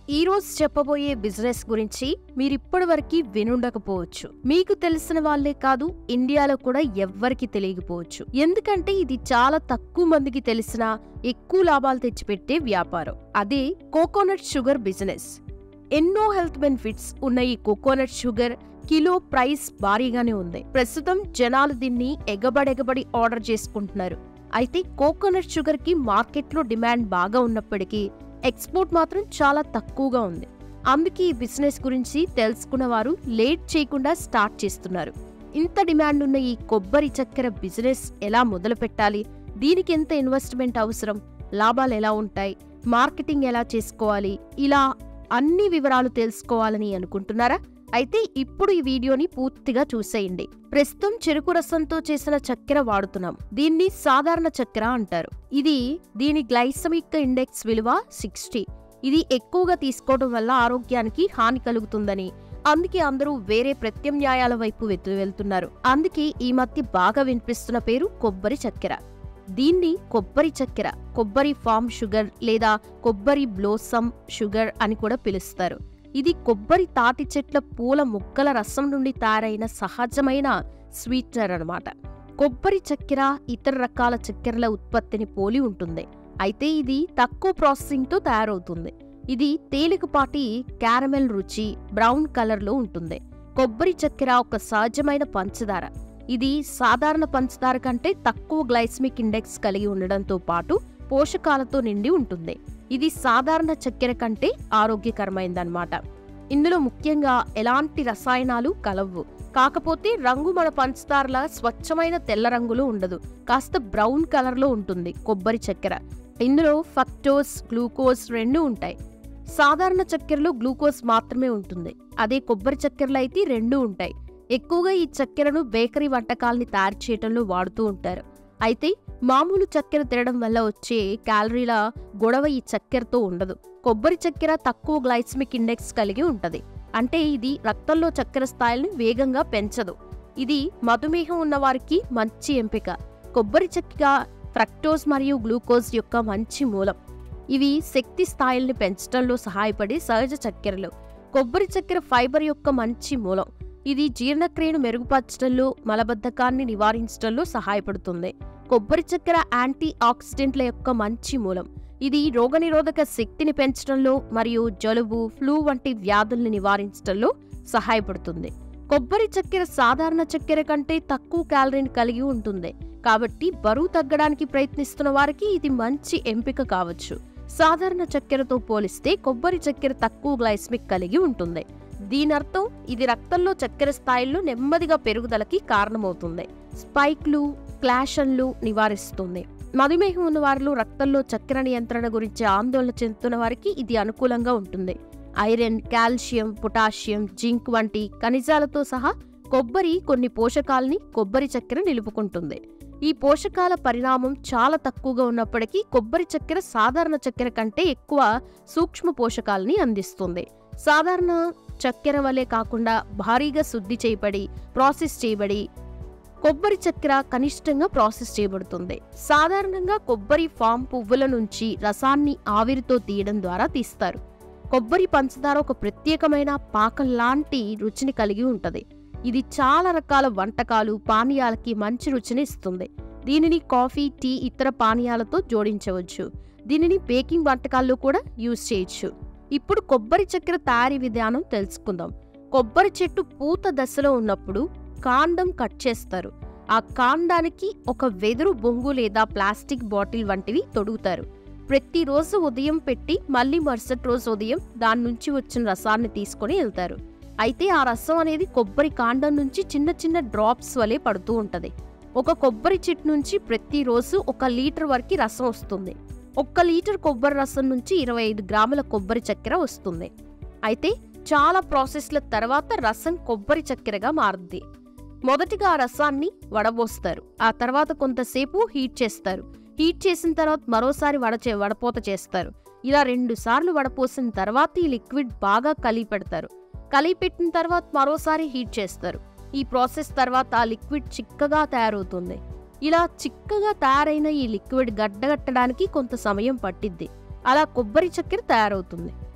ఈ రోజు చెప్పబోయే బిజినెస్ గురించి మీరు ఇప్పటివరకు వినుండకపోవచ్చు మీకు తెలిసిన వాళ్ళే కాదు ఇండియాలో కూడా ఎవ్వరికి తెలియకపోవచ్చు ఎందుకంటే ఇది చాలా తక్కువ మందికి తెలిసిన ఎక్కువ లాభాలు తెచ్చిపెట్టే వ్యాపారం అదే కోకోనట్ షుగర్ బిజినెస్ ఎన్నో హెల్త్ బెనిఫిట్స్ ఉన్న ఈ కోకోనట్ షుగర్ కిలో ప్రైస్ భారీగానే ఉంది ప్రస్తుతం జనాలు దీన్ని ఎగబడెగబడి ఆర్డర్ చేసుకుంటున్నారు అయితే కోకోనట్ షుగర్ కి మార్కెట్లో డిమాండ్ బాగా ఉన్నప్పటికీ ఎక్స్పోర్ట్ మాత్రం చాలా తక్కువగా ఉంది అందుకే ఈ బిజినెస్ గురించి తెలుసుకున్న వారు లేట్ చేయకుండా స్టార్ట్ చేస్తున్నారు ఇంత డిమాండ్ ఉన్న ఈ కొబ్బరి చక్కెర బిజినెస్ ఎలా మొదలు పెట్టాలి దీనికి ఎంత ఇన్వెస్ట్మెంట్ అవసరం లాభాలు ఎలా ఉంటాయి మార్కెటింగ్ ఎలా చేసుకోవాలి ఇలా అన్ని వివరాలు తెలుసుకోవాలని అనుకుంటున్నారా అయితే ఇప్పుడు ఈ వీడియోని పూర్తిగా చూసేయండి ప్రస్తుతం చెరుకు రసంతో చేసిన చక్కెర వాడుతున్నాం దీన్ని సాధారణ చక్కెర అంటారు ఇది దీని గ్లైసమిక్ ఇండెక్స్ విలువ సిక్స్టీ ఇది ఎక్కువగా తీసుకోవడం వల్ల ఆరోగ్యానికి హాని కలుగుతుందని అందుకే అందరూ వేరే ప్రత్యామ్నాయాల వైపు వెతు వెళ్తున్నారు అందుకే ఈ మధ్య బాగా వినిపిస్తున్న పేరు కొబ్బరి చక్కెర దీన్ని కొబ్బరి చక్కెర కొబ్బరి ఫామ్ షుగర్ లేదా కొబ్బరి బ్లోసమ్ షుగర్ అని కూడా పిలుస్తారు ఇది కొబ్బరి తాటి చెట్ల పూల ముక్కల రసం నుండి తయారైన సహజమైన స్వీట్నర్ అన్నమాట కొబ్బరి చక్కెర ఇతర రకాల చక్కెరల ఉత్పత్తిని పోలి ఉంటుంది అయితే ఇది తక్కువ ప్రాసెసింగ్తో తయారవుతుంది ఇది తేలికపాటి క్యారమెల్ రుచి బ్రౌన్ కలర్లో ఉంటుంది కొబ్బరి చక్కెర ఒక సహజమైన పంచదార ఇది సాధారణ పంచదార కంటే తక్కువ గ్లైసమిక్ ఇండెక్స్ కలిగి ఉండడంతో పాటు పోషకాలతో నిండి ఉంటుంది ఇది సాధారణ చక్కెర కంటే ఆరోగ్యకరమైందన్నమాట ఇందులో ముఖ్యంగా ఎలాంటి రసాయనాలు కలవు కాకపోతే రంగు మన పంచదారల స్వచ్ఛమైన తెల్ల రంగులో ఉండదు కాస్త బ్రౌన్ కలర్లో ఉంటుంది కొబ్బరి చక్కెర ఇందులో ఫక్టోస్ గ్లూకోజ్ రెండు ఉంటాయి సాధారణ చక్కెరలో గ్లూకోజ్ మాత్రమే ఉంటుంది అదే కొబ్బరి చక్కెరలో అయితే రెండు ఉంటాయి ఎక్కువగా ఈ చక్కెరను బేకరీ వంటకాల్ని తయారు చేయడంలో వాడుతూ ఉంటారు అయితే మామూలు చక్కెర తినడం వల్ల వచ్చే క్యాలరీల గొడవ ఈ చక్కెరతో ఉండదు కొబ్బరి చక్కెర తక్కువ గ్లైసమిక్ ఇండెక్స్ కలిగి ఉంటది అంటే ఇది రక్తంలో చక్కెర స్థాయిలను వేగంగా పెంచదు ఇది మధుమేహం ఉన్న వారికి మంచి ఎంపిక కొబ్బరి చక్కెర ఫ్రక్టోజ్ మరియు గ్లూకోజ్ యొక్క మంచి మూలం ఇవి శక్తి స్థాయిల్ని పెంచడంలో సహాయపడే సహజ చక్కెరలు కొబ్బరి చక్కెర ఫైబర్ యొక్క మంచి మూలం ఇది జీర్ణక్రియను మెరుగుపరచడంలో మలబద్ధకాన్ని నివారించడంలో సహాయపడుతుంది కొబ్బరి చక్కెర యాంటీ ఆక్సిడెంట్ల యొక్క మంచి మూలం ఇది రోగనిరోధక శక్తిని పెంచడంలో మరియు జలుబు ఫ్లూ వంటి వ్యాధుల్ని నివారించడంలో సహాయపడుతుంది కొబ్బరి చక్కెర సాధారణ చక్కెర కంటే తక్కువ క్యాలరీని కలిగి ఉంటుంది కాబట్టి బరువు తగ్గడానికి ప్రయత్నిస్తున్న వారికి ఇది మంచి ఎంపిక కావచ్చు సాధారణ చక్కెరతో పోలిస్తే కొబ్బరి చక్కెర తక్కువ గ్లైస్మిక్ కలిగి ఉంటుంది దీని అర్థం ఇది రక్తంలో చక్కెర స్థాయిల్లో నెమ్మదిగా పెరుగుదలకి కారణమవుతుంది స్పైక్లు క్లాషన్లు నివారిస్తుంది మధుమేహం ఉన్న వారిలో రక్తంలో చక్కెర నియంత్రణ గురించి ఆందోళన చెందుతున్న వారికి ఇది అనుకూలంగా ఉంటుంది ఐరన్ కాల్షియం పొటాషియం జింక్ వంటి ఖనిజాలతో సహా కొబ్బరి కొన్ని పోషకాల్ని కొబ్బరి చక్కెర నిలుపుకుంటుంది ఈ పోషకాల పరిణామం చాలా తక్కువగా ఉన్నప్పటికీ కొబ్బరి చక్కెర సాధారణ చక్కెర కంటే ఎక్కువ సూక్ష్మ పోషకాలని అందిస్తుంది సాధారణ చక్కెర వలె కాకుండా భారీగా శుద్ధి చేయబడి ప్రాసెస్ చేయబడి కొబ్బరి చక్కెర కనిష్టంగా ప్రాసెస్ చేయబడుతుంది సాధారణంగా కొబ్బరి ఫామ్ పువ్వుల నుంచి రసాన్ని ఆవిరితో తీయడం ద్వారా తీస్తారు కొబ్బరి పంచదార ఒక ప్రత్యేకమైన పాకం లాంటి రుచిని కలిగి ఉంటది ఇది చాలా రకాల వంటకాలు పానీయాలకి మంచి రుచిని ఇస్తుంది దీనిని కాఫీ టీ ఇతర పానీయాలతో జోడించవచ్చు దీనిని బేకింగ్ వంటకాల్లో కూడా యూజ్ చేయొచ్చు ఇప్పుడు కొబ్బరి చక్కెర తయారీ విధానం తెలుసుకుందాం కొబ్బరి చెట్టు పూత దశలో ఉన్నప్పుడు కాండం కట్ చేస్తారు ఆ కాండానికి ఒక వెదురు బొంగు లేదా ప్లాస్టిక్ బాటిల్ వంటివి తొడుగుతారు ప్రతిరోజు ఉదయం పెట్టి మళ్ళీ మరుసటి రోజు ఉదయం దాని నుంచి వచ్చిన రసాన్ని తీసుకొని వెళ్తారు అయితే ఆ రసం అనేది కొబ్బరి కాండం నుంచి చిన్న చిన్న డ్రాప్స్ వలె పడుతూ ఉంటది ఒక కొబ్బరి చెట్టు నుంచి ప్రతిరోజు ఒక లీటర్ వరకు రసం వస్తుంది ఒక్క లీటర్ కొబ్బరి రసం నుంచి ఇరవై ఐదు గ్రాముల కొబ్బరి చక్కెర వస్తుంది అయితే చాలా ప్రాసెస్ల తర్వాత రసం కొబ్బరి చక్కెరగా మారుద్ది మొదటిగా ఆ రసాన్ని వడబోస్తారు ఆ తర్వాత కొంతసేపు హీట్ చేస్తారు హీట్ చేసిన తర్వాత మరోసారి వడచే వడపోత చేస్తారు ఇలా రెండు సార్లు వడపోసిన తర్వాత ఈ లిక్విడ్ బాగా కలిపి పెడతారు కలిపి పెట్టిన తర్వాత మరోసారి హీట్ చేస్తారు ఈ ప్రాసెస్ తర్వాత ఆ లిక్విడ్ చిక్కగా తయారవుతుంది ఇలా చిక్కగా తయారైన ఈ లిక్విడ్ గడ్డగట్టడానికి కొంత సమయం పట్టిద్ది అలా కొబ్బరి చక్కెర తయారవుతుంది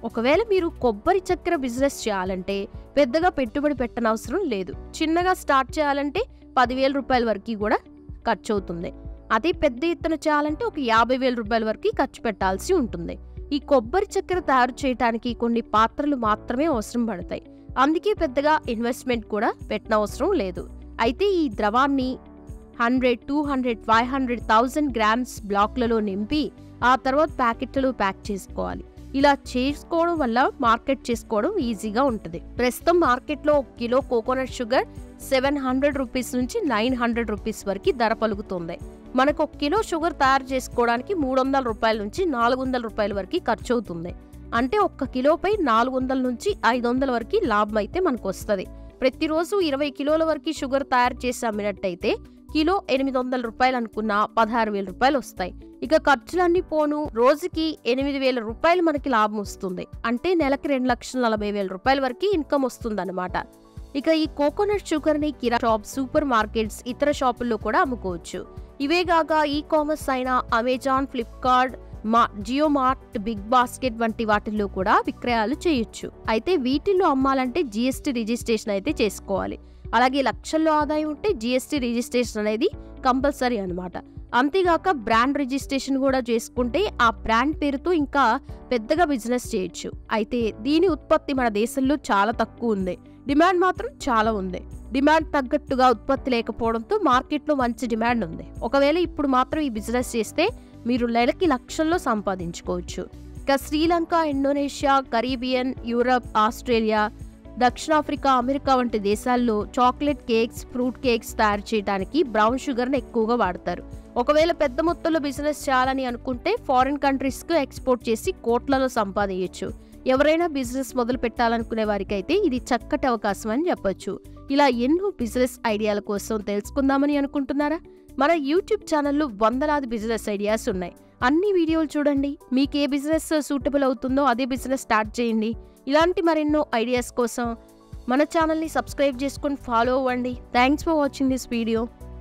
ఒకవేళ మీరు కొబ్బరి చక్కెర బిజినెస్ చేయాలంటే పెద్దగా పెట్టుబడి పెట్టనవసరం లేదు చిన్నగా స్టార్ట్ చేయాలంటే పదివేల రూపాయల వరకు కూడా ఖర్చు అవుతుంది అదే పెద్ద ఎత్తున చేయాలంటే ఒక యాభై వేల రూపాయల వరకు ఖర్చు పెట్టాల్సి ఉంటుంది ఈ కొబ్బరి చక్కెర తయారు చేయడానికి కొన్ని పాత్రలు మాత్రమే అవసరం పడతాయి అందుకే పెద్దగా ఇన్వెస్ట్మెంట్ కూడా పెట్టనవసరం లేదు అయితే ఈ ద్రవాన్ని hundred two hundred five hundred thousand grams బ్లాక్లలో నింపి ఆ తర్వాత ప్యాకెట్లలో ప్యాక్ చేసుకోవాలి ఇలా చేసుకోవడం వల్ల మార్కెట్ చేసుకోవడం ఈజీగా ఉంటుంది ప్రస్తుతం మార్కెట్లో ఒక kilo coconut sugar seven hundred rupees నుంచి నైన్ హండ్రెడ్ రూపీస్ వరకు ధర పలుకుతుంది మనకు ఒక కిలో షుగర్ తయారు చేసుకోవడానికి మూడు వందల రూపాయల నుంచి నాలుగు వందల రూపాయల వరకు ఖర్చు అవుతుంది అంటే ఒక్క కిలోపై నాలుగు వందల నుంచి ఐదు వందల వరకు లాభం అయితే మనకు వస్తుంది ప్రతిరోజు ఇరవై కిలోల వరకు షుగర్ తయారు చేసి అమ్మినట్టయితే కిలో ఎనిమిది వందల రూపాయలు అనుకున్న పదహారు వేల రూపాయలు వస్తాయి ఇక ఖర్చులన్నీ పోను రోజుకి ఎనిమిది వేల రూపాయలు మనకి లాభం వస్తుంది అంటే నెలకి రెండు లక్షల నలభై వేల రూపాయల వరకు ఇన్కమ్ వస్తుంది ఇక ఈ కోకోనట్ షుగర్ ని కిరా షాప్ సూపర్ మార్కెట్స్ ఇతర షాపుల్లో కూడా అమ్ముకోవచ్చు ఇవే కాక ఈ కామర్స్ అయిన అమెజాన్ ఫ్లిప్కార్ట్ మా జియో మార్ట్ బిగ్ బాస్కెట్ వంటి వాటిల్లో కూడా విక్రయాలు చేయొచ్చు అయితే వీటిల్లో అమ్మాలంటే జిఎస్టీ రిజిస్ట్రేషన్ అయితే చేసుకోవాలి అలాగే లక్షల్లో ఆదాయం ఉంటే జిఎస్టీ రిజిస్ట్రేషన్ అనేది కంపల్సరీ అనమాట అంతేగాక బ్రాండ్ రిజిస్ట్రేషన్ కూడా చేసుకుంటే ఆ బ్రాండ్ పేరుతో ఇంకా పెద్దగా బిజినెస్ చేయొచ్చు అయితే దీని ఉత్పత్తి మన దేశంలో చాలా తక్కువ ఉంది డిమాండ్ మాత్రం చాలా ఉంది డిమాండ్ తగ్గట్టుగా ఉత్పత్తి లేకపోవడంతో మార్కెట్లో మంచి డిమాండ్ ఉంది ఒకవేళ ఇప్పుడు మాత్రం ఈ బిజినెస్ చేస్తే మీరు నెలకి లక్షల్లో సంపాదించుకోవచ్చు ఇక Sri Lanka Indonesia Caribbean Europe Australia దక్షిణాఫ్రికా అమెరికా వంటి దేశాల్లో చాక్లెట్ కేక్స్ ఫ్రూట్ కేక్స్ తయారు చేయడానికి బ్రౌన్ షుగర్ని ఎక్కువగా వాడతారు ఒకవేళ పెద్ద మొత్తంలో బిజినెస్ చేయాలని అనుకుంటే ఫారిన్ కంట్రీస్కు ఎక్స్పోర్ట్ చేసి కోట్లలో సంపాదించవచ్చు ఎవరైనా బిజినెస్ మొదలు పెట్టాలనుకునే వారికైతే ఇది చక్కటి అవకాశం అని చెప్పొచ్చు ఇలా ఎన్నో బిజినెస్ ఐడియాల కోసం తెలుసుకుందామని అనుకుంటున్నారా మన యూట్యూబ్ ఛానల్లో వందలాది బిజినెస్ ఐడియాస్ ఉన్నాయి అన్ని వీడియోలు చూడండి మీకు ఏ బిజినెస్ సూటబుల్ అవుతుందో అదే బిజినెస్ స్టార్ట్ చేయండి ఇలాంటి మరెన్నో ఐడియాస్ కోసం మన ఛానల్ని సబ్స్క్రైబ్ చేసుకొని ఫాలో అవ్వండి thanks for watching this video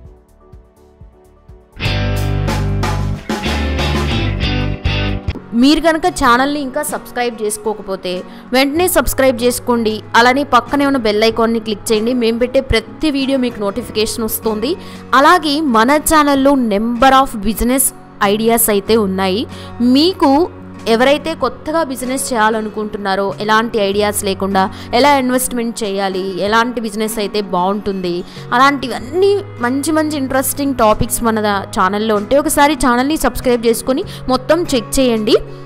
మీరు కనుక ఛానల్ని ఇంకా సబ్స్క్రైబ్ చేసుకోకపోతే వెంటనే సబ్స్క్రైబ్ చేసుకోండి అలానే పక్కనే ఉన్న బెల్ ఐకాన్ని క్లిక్ చేయండి మేము పెట్టే ప్రతి వీడియో మీకు నోటిఫికేషన్ వస్తుంది అలాగే మన ఛానల్లో నెంబర్ ఆఫ్ బిజినెస్ ఐడియాస్ అయితే ఉన్నాయి మీకు ఎవరైతే కొత్తగా బిజినెస్ చేయాలనుకుంటున్నారో ఎలాంటి ఐడియాస్ లేకుండా ఎలా ఇన్వెస్ట్మెంట్ చేయాలి ఎలాంటి బిజినెస్ అయితే బాగుంటుంది అలాంటివన్నీ మంచి మంచి ఇంట్రెస్టింగ్ టాపిక్స్ మన ఛానల్లో ఉంటే ఒకసారి ఛానల్ని సబ్స్క్రైబ్ చేసుకొని మొత్తం చెక్ చేయండి